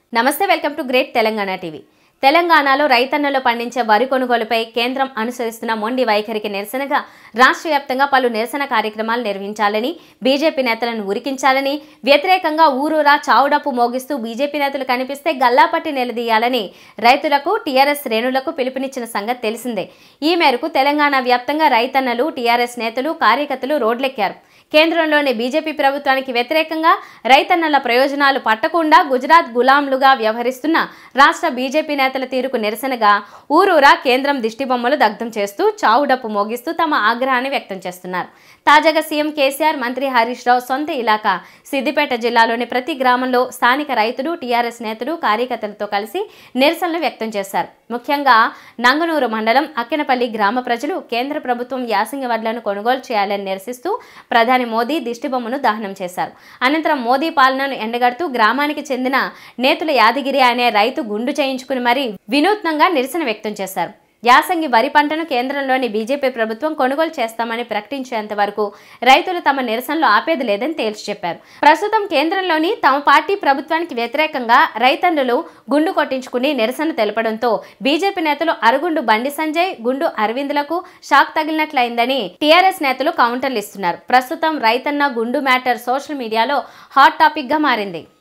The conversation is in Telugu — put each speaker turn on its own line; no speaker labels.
నమస్తే welcome to great Telangana TV తెలంగాణలో రైతన్నలు పండించే వరి కొనుగోలుపై కేంద్రం అనుసరిస్తున్న మొండి వైఖరికి నిరసనగా రాష్ట్ర వ్యాప్తంగా పలు నిరసన కార్యక్రమాలు నిర్వహించాలని బీజేపీ నేతలను ఉరికించాలని వ్యతిరేకంగా ఊరూరా చావుడప్పు మోగిస్తూ బీజేపీ నేతలు కనిపిస్తే గల్లాపట్టి నిలదీయాలని రైతులకు టీఆర్ఎస్ శ్రేణులకు పిలుపునిచ్చిన సంగతి తెలిసిందే ఈ మేరకు తెలంగాణ వ్యాప్తంగా రైతన్నలు టీఆర్ఎస్ నేతలు కార్యకర్తలు రోడ్లెక్కారు కేంద్రంలోని బీజేపీ ప్రభుత్వానికి వ్యతిరేకంగా రైతన్నల ప్రయోజనాలు పట్టకుండా గుజరాత్ గులాంలుగా వ్యవహరిస్తున్న రాష్ట్ర బీజేపీ నేతల తీరుకు నిరసనగా ఊరూరా కేంద్రం దిష్టిబొమ్మలు దగ్ధం చేస్తూ చావుడప్పు మోగిస్తూ తమ ఆగ్రహాన్ని వ్యక్తం చేస్తున్నారు తాజాగా సీఎం కేసీఆర్ మంత్రి హరీష్ రావు సొంత ఇలాకా సిద్దిపేట జిల్లాలోని ప్రతి గ్రామంలో స్థానిక రైతులు టీఆర్ఎస్ నేతలు కార్యకర్తలతో కలిసి నిరసనలు వ్యక్తం చేశారు ముఖ్యంగా నంగనూరు మండలం అక్కెనపల్లి గ్రామ ప్రజలు కేంద్ర ప్రభుత్వం యాసంగి వడ్లను కొనుగోలు చేయాలని నిరసిస్తూ ప్రధాని మోదీ దిష్టిబొమ్మను దహనం చేశారు అనంతరం మోదీ పాలనను ఎండగడుతూ గ్రామానికి చెందిన నేతుల యాదగిరి అనే రైతు గుండు చేయించుకుని మరీ వినూత్నంగా నిరసన వ్యక్తం చేశారు యాసంగి వరి పంటను కేంద్రంలోని బీజేపీ ప్రభుత్వం కొనుగోలు చేస్తామని ప్రకటించేంత వరకు రైతులు తమ నిరసనలు ఆపేది లేదని తేల్చి చెప్పారు ప్రస్తుతం కేంద్రంలోని తమ పార్టీ ప్రభుత్వానికి వ్యతిరేకంగా రైతన్నులు గుండు కొట్టించుకుని నిరసన తెలపడంతో బీజేపీ నేతలు అరుగుండు బండి సంజయ్ గుండు అరవింద్లకు షాక్ తగిలినట్లయిందని టీఆర్ఎస్ నేతలు కౌంటర్లు ఇస్తున్నారు ప్రస్తుతం రైతన్న గుండు మ్యాటర్ సోషల్ మీడియాలో హాట్ టాపిక్ గా మారింది